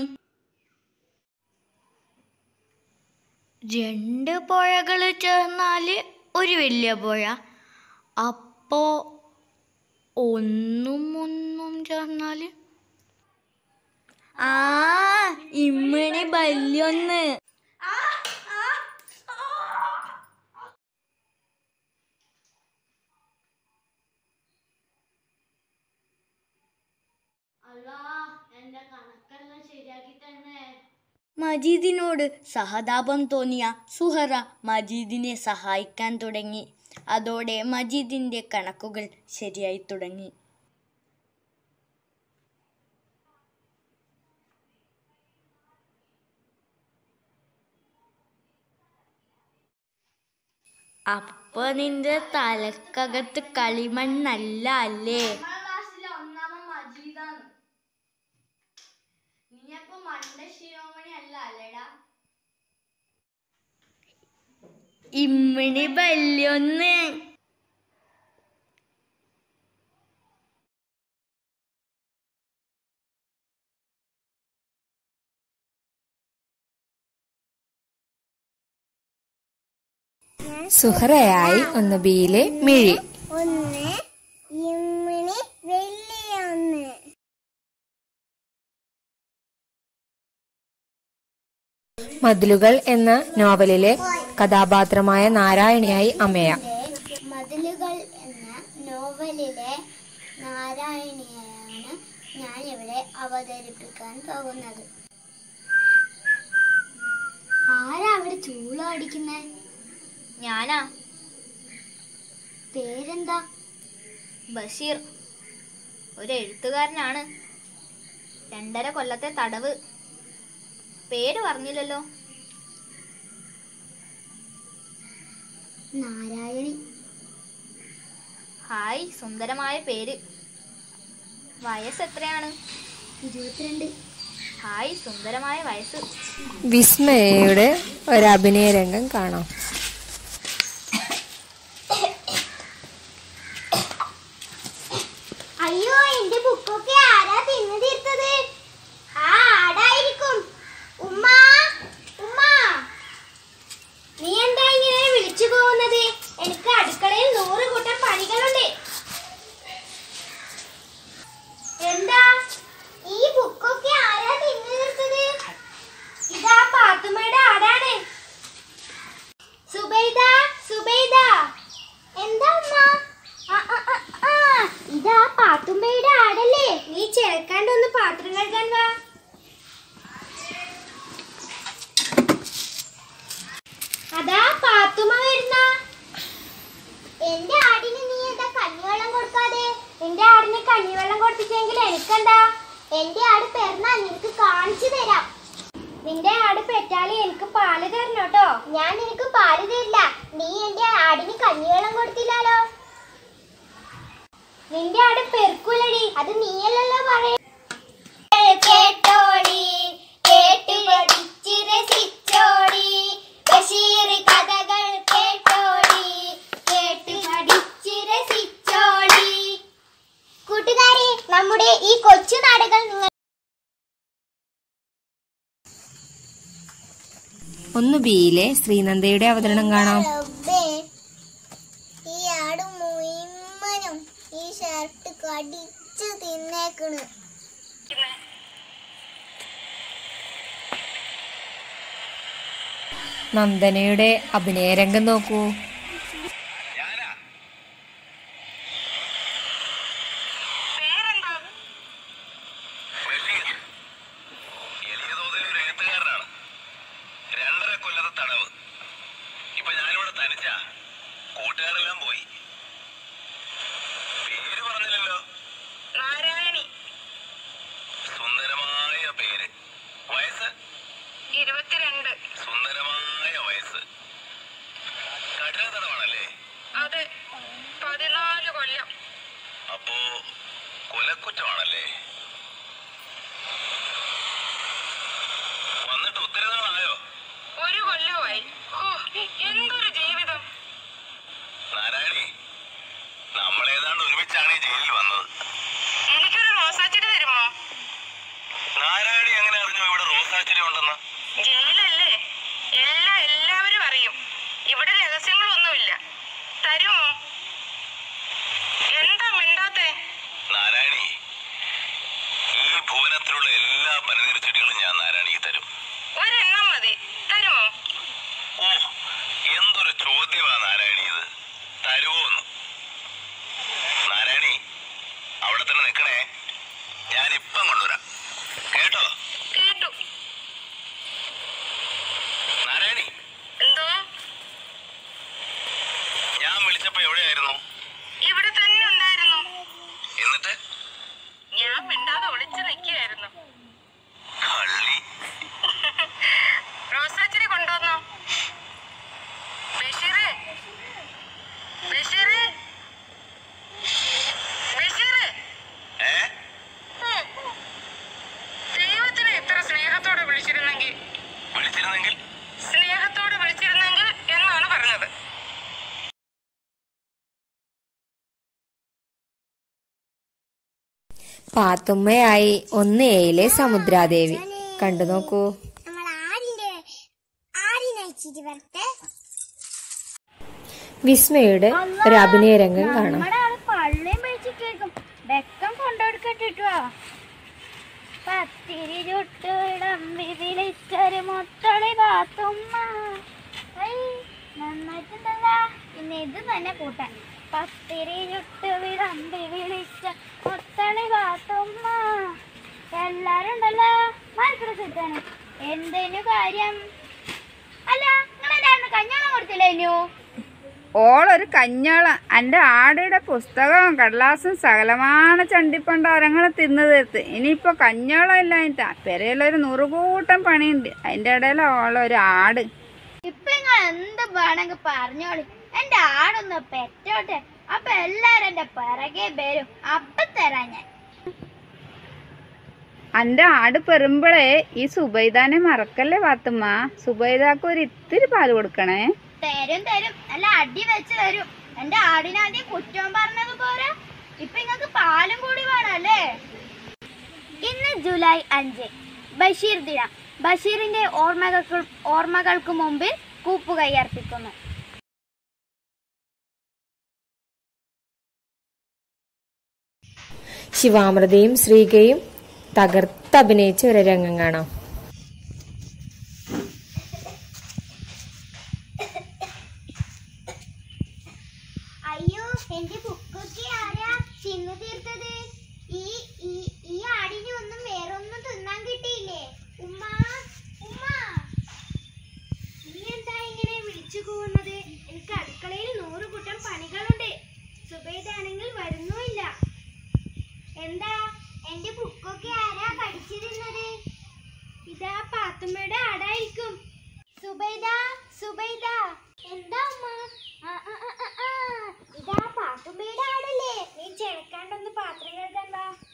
രണ്ട് പുഴകൾ ചേർന്നാല് ഒരു വലിയ പുഴ അപ്പോ ഒന്നും ഒന്നും ചേർന്നാല് ആ ഇമ്മണി വല്യൊന്ന് മജീദിനോട് സഹതാപം തോന്നിയ സുഹറ മജീദിനെ സഹായിക്കാൻ തുടങ്ങി അതോടെ മജീദിന്റെ കണക്കുകൾ ശരിയായി തുടങ്ങി അപ്പൊ നിന്റെ തലക്കകത്ത് കളിമണ്ണല്ല അല്ലേ ഇമ്മണി വല്യൊന്ന് സുഹറയായി ഒന്ന് ബിയിലെ മിഴി ഒന്ന് ഇമ്മിണി വലിയ ഒന്ന് മതിലുകൾ എന്ന നോവലിലെ കഥാപാത്രമായ നാരായണിയായി അമയ മതിലുകൾ എന്ന നോവലിലെ നാരായണിയാണ് ഞാൻ ഇവിടെ അവതരിപ്പിക്കാൻ പോകുന്നത് ആരാ അവിടെ ചൂളടിക്കുന്നേ ഞാനാ പേരെന്താ ബഷീർ ഒരു എഴുത്തുകാരനാണ് രണ്ടര കൊല്ലത്തെ തടവ് പേര് പറഞ്ഞില്ലല്ലോ നാരായണി ഹായ് സുന്ദരമായ പേര് വയസ്സ് എത്രയാണ് ഇരുപത്തിരണ്ട് ഹായ് സുന്ദരമായ വയസ്സ് വിസ്മയയുടെ ഒരു അഭിനയ രംഗം കാണാം അയ്യോ എന്റെ ബുക്കൊക്കെ ആരാ തിന്നു തീർത്തത് ആ ആടായിരിക്കും ഉമ്മ ഉമ്മ നീ എന്താ ഇങ്ങനെ വിളിച്ചു പോകുന്നത് എനിക്ക് അടുക്കളയിൽ നൂറ് കൂട്ടം പണികളുണ്ട് എന്താ ഈ ബുക്കൊക്കെ ആരാ തിന്നു തീർത്തത് ഇതാ പാത്തുമ്മയുടെ ആടാണ് സുബൈദ സുബൈദ എന്താ അമ്മ ആ, ആ, ആ, ആ, ഇതാ പാത്തുമ്മയുടെ ആടല്ലേ നീ ചേർക്കാണ്ട് ഒന്ന് പാത്രം കഴുകാൻ വാ അതാ പാത്തുമ്മ വരുന്ന എന്റെ ആടിന് നീ എന്താ കഞ്ഞിവെള്ളം കൊടുക്കാതെ എന്റെ ആടിന് കഞ്ഞിവെള്ളം കൊടുത്തിട്ടെങ്കിൽ എനിക്കെന്താ എന്റെ ആട് പെരുന്നാ നിനക്ക് കാണിച്ചു തരാം നിന്റെ ആട് പെറ്റാലി എനിക്ക് പാല് തരണം കേട്ടോ ഞാൻ നിനക്ക് പാല് തരില്ല നീ എന്റെ ആടിന് കഞ്ഞിവെള്ളം കൊടുത്തില്ലല്ലോ നിന്റെ ആട് പെരുക്കൂലടി അത് നീയല്ലല്ലോ പറയ കേട്ടോടി കേട്ട് പഠിച്ച് രസിച്ചോടി ബഷീർ കഥകൾ കേട്ടോടി കേട്ട് പഠിച്ച് രസിച്ചോടി കൂട്ടുകാരെ നമ്മുടെ ഈ കൊച്ചു നാടുകൾ നിങ്ങൾ ഒന്ന് ബിയിലെ ശ്രീനന്ദയുടെ അവതരണം കാണാം റബ്ബേ, ഈ ആട് മുഴുവനും ഈ ഷർട്ട് കടിച്ചു തിന്നേക്കണ് നന്ദനയുടെ അഭിനയ രംഗം നോക്കൂ വിളിച്ചാ കൂട്ടുകാരെല്ലാം പോയി പേര് പറഞ്ഞില്ലല്ലോ നാരായണി സുന്ദരമായ പേര് വയസ്സ് ഇരുപത്തിരണ്ട് സുന്ദരമായ വയസ്സ് കഠിനതടമാണല്ലേ അതെ പതിനാല് കൊല്ലം അപ്പോ കൊലക്കുറ്റമാണല്ലേ വന്നിട്ട് ഒത്തിരി നാളായോ ഒരു കൊല്ലമായി ഓ എന്തൊരു ജീവിതം നാരായണി നമ്മളേതാണ്ട് ഒരുമിച്ചാണ് ഈ ജയിലിൽ വന്നത് എനിക്കൊരു റോസാച്ചെടി തരുമോ നാരായണി എങ്ങനെ അറിഞ്ഞു ഇവിടെ റോസാച്ചെടി ഉണ്ടെന്ന് ജയിലല്ലേ എല്ലാം എല്ലാവരും അറിയും ഇവിടെ രഹസ്യങ്ങളൊന്നുമില്ല തരുമോ എന്താ മിണ്ടാത്തേ നാരായണി ഈ ഭുവനത്തിലുള്ള എല്ലാ പനിനീർ ചെടികളും ഞാൻ നാരായണിക്ക് തരും ഒരെണ്ണം മതി തരുമോ ഓ എന്തൊരു ചോദ്യമാ നാരായണി ഇത് തരുമോന്ന് നാരായണി അവിടെ തന്നെ നിൽക്കണേ ഞാൻ ഇപ്പം കൊണ്ടുവരാം കേട്ടോ കേട്ടു നാരായണി എന്തോ ഞാൻ വിളിച്ചപ്പോ എവിടെയായിരുന്നു ഇവിടെ തന്നെ ഉണ്ടായിരുന്നു എന്നിട്ട് ഞാൻ മിണ്ടാതെ ഒളിച്ചു നിൽക്കുകയായിരുന്നു കള്ളി റോസാച്ചെടി കൊണ്ടുവന്നോ ബഷീറേ ബഷീറേ ബഷീറേ ഏ ദൈവത്തിനെ ഇത്ര സ്നേഹത്തോടെ വിളിച്ചിരുന്നെങ്കിൽ വിളിച്ചിരുന്നെങ്കിൽ സ്നേഹത്തോടെ വിളിച്ചിരുന്നെങ്കിൽ എന്നാണ് പറഞ്ഞത് പാത്തുമ്മയായി ഒന്ന് എയിലെ സമുദ്രാദേവി കണ്ടു നോക്കൂ നമ്മൾ ആടിന്റെ ആടിനെ അയച്ചിട്ട് വരട്ടെ വിസ്മയുടെ ഒരു അഭിനയ രംഗം കാണാം നമ്മുടെ ആള് പള്ളിയും പിടിച്ച് കേൾക്കും വെക്കം കൊണ്ടുകൊടുക്കട്ടിട്ടോ പത്തിരി ചുട്ട് വിളമ്പി വിളിച്ചൊരു മുത്തളി പാത്തുമ്മ ഐ, നന്നായിട്ടുണ്ടല്ല പിന്നെ ഇത് തന്നെ കൂട്ടാൻ പത്തിരി ചുട്ട് വിളമ്പി വിളിച്ച മുത്തളി പാത്തുമ്മ എല്ലാരും ഉണ്ടല്ലോ മലപ്പുറം ചുറ്റാണ് എന്തിനു കാര്യം അല്ല നിങ്ങളെല്ലാരും കഞ്ഞാളം കൊടുത്തില്ലേനു ഓളൊരു കഞ്ഞോള എൻ്റെ ആടയുടെ പുസ്തകവും കടലാസും സകലமான ചണ്ടിപ്പണ്ടാരങ്ങൾ തിന്നു തീർത്ത് ഇനിയിപ്പോൾ കഞ്ഞോളം ഇല്ലായിട്ടാ പെരയിലൊരു നൂറുകൂട്ടം പണിയുണ്ട് അതിൻ്റെ ഇടയിൽ ഓളൊരു ആട് ഇപ്പൊ നിങ്ങൾ എന്ത് വേണമെങ്കിൽ പറഞ്ഞോളി എന്റെ ആടൊന്ന് പെറ്റോട്ടെ അപ്പൊ എല്ലാരും എന്റെ പിറകെ വരും അപ്പൊ തരാം ഞാൻ എൻ്റെ ആട് പെറുമ്പോഴേ ഈ സുബൈദാനെ മറക്കല്ലേ പാത്തുമ്മ സുബൈദാക്ക് ഒരു ഇത്തിരി പാല് കൊടുക്കണേ തരും തരും നല്ല അടി വെച്ച് തരും എന്റെ ആടിനാദ്യം കുറ്റം പറഞ്ഞത് പോരാ ഇപ്പൊ നിങ്ങൾക്ക് പാലും കൂടി വേണം അല്ലേ ഇന്ന് ജൂലൈ അഞ്ച് ബഷീർ ദിനം ബഷീറിന്റെ ഓർമ്മകൾക്ക് ഓർമ്മകൾക്ക് മുമ്പിൽ കൂപ്പുകൈ അർപ്പിക്കുന്നു ശിവാമൃതയും ശ്രീകയും തകർത്തഭിനയിച്ച ഒരു രംഗം കാണാം അയ്യോ എന്റെ ബുക്കൊക്കെ ആരാ തിന്നു തീർത്തത് ഈ ഈ ഈ ആടിന് ഒന്നും വേറെ ഒന്നും തിന്നാൻ കിട്ടിയില്ലേ ഉമ്മ ഉമ്മ നീ എന്താ ഇങ്ങനെ വിളിച്ചു പോകുന്നത് എനിക്ക് അടുക്കളയിൽ നൂറ് കൂട്ടം പണികളുണ്ട് സുബൈദാണെങ്കിൽ വരുന്നുമില്ല എന്താ എന്റെ ബുക്കൊക്കെ ആരാ കടിച്ചിരുന്നത് ഇതാ പാത്തുമ്മയുടെ ആടായിരിക്കും സുബൈദ സുബൈദ എന്താ അമ്മ ആ, ആ, ആ, ആ, ആ. ഇതാ പാത്തുമ്മയുടെ ആടല്ലേ നീ ചെനക്കാണ്ടൊന്ന് പാത്രം കഴുകണ്ട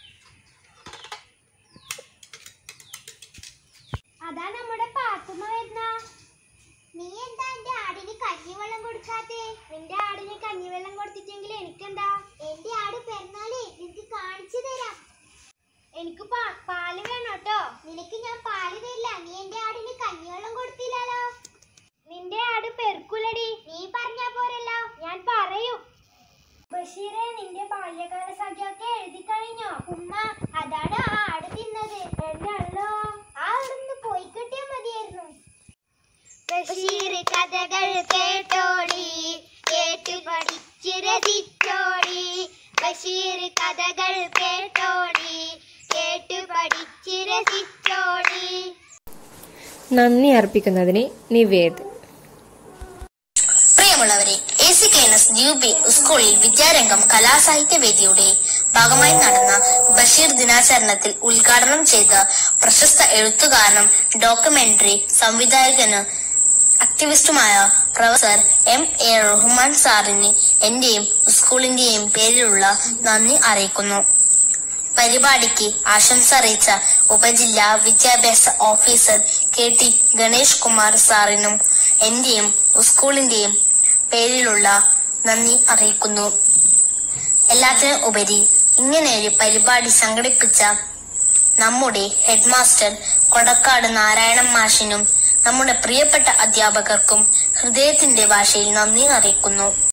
അതാ നമ്മുടെ പാത്തുമ്മ വരുന്ന നീ എന്താ എന്റെ ആടിന് കഞ്ഞിവെള്ളം കൊടുക്കാത്തെ നിന്റെ ആടിന് കഞ്ഞിവെള്ളം കൊടുത്തിട്ടെങ്കിൽ എനിക്കെന്താ എന്റെ ആട് പിറന്നാലേ നിനക്ക് കാണിച്ചു തരാം എനിക്ക് പാ- പാല് വേണം കേട്ടോ നിനക്ക് ഞാൻ പാല് തരില്ല നീ എന്റെ ആടിന് കഞ്ഞിവെള്ളം കൊടുത്തില്ലല്ലോ നിന്റെ ആട് പെരുക്കുലടി നീ പറഞ്ഞാ പോരല്ലോ ഞാൻ പറയും ബഷീറെ നിന്റെ ബാല്യകാല സഖ്യൊക്കെ എഴുതി കഴിഞ്ഞോ ഉമ്മ അതാണ് ആ ആട് തിന്നത് എന്റെ അല്ലോ ആ അവിടുന്ന് പോയി കിട്ടിയാ മതിയായിരുന്നു ബഷീർ കഥകൾ കേട്ടോടി കേട്ടു പഠിച്ചു രസിച്ചോടി ബഷീർ കഥകൾ കേട്ടോടി കേട്ടു പഠിച്ചു രസിച്ചോടി നന്ദി അർപ്പിക്കുന്നതിന് നിവേദ് പ്രിയ പ്രിയമുള്ളവരെ A C K N S U P സ്കൂളിൽ വിദ്യാരംഗം കലാസാഹിത്യ വേദിയുടെ ഭാഗമായി നടന്ന ബഷീർ ദിനാചരണത്തിൽ ഉദ്ഘാടനം ചെയ്ത പ്രശസ്ത എഴുത്തുകാരനും ഡോക്യുമെന്ററി സംവിധായകനും ആക്ടിവിസ്റ്റുമായ പ്രൊഫസർ എം എ റഹ്മാൻ സാറിന് എന്റെയും സ്കൂളിന്റെയും പേരിലുള്ള നന്ദി അറിയിക്കുന്നു പരിപാടിക്ക് ആശംസ അറിയിച്ച ഉപജില്ലാ വിദ്യാഭ്യാസ officer K T Ganesh Kumar സാറിനും എന്റെയും സ്കൂളിന്റെയും പേരിലുള്ള നന്ദി അറിയിക്കുന്നു എല്ലാത്തിനും ഉപരി ഇങ്ങനെയൊരു പരിപാടി സംഘടിപ്പിച്ച നമ്മുടെ ഹെഡ്മാസ്റ്റർ കൊടക്കാട് നാരായണൻ മാഷിനും നമ്മുടെ പ്രിയപ്പെട്ട അധ്യാപകർക്കും ഹൃദയത്തിന്റെ ഭാഷയിൽ നന്ദി അറിയിക്കുന്നു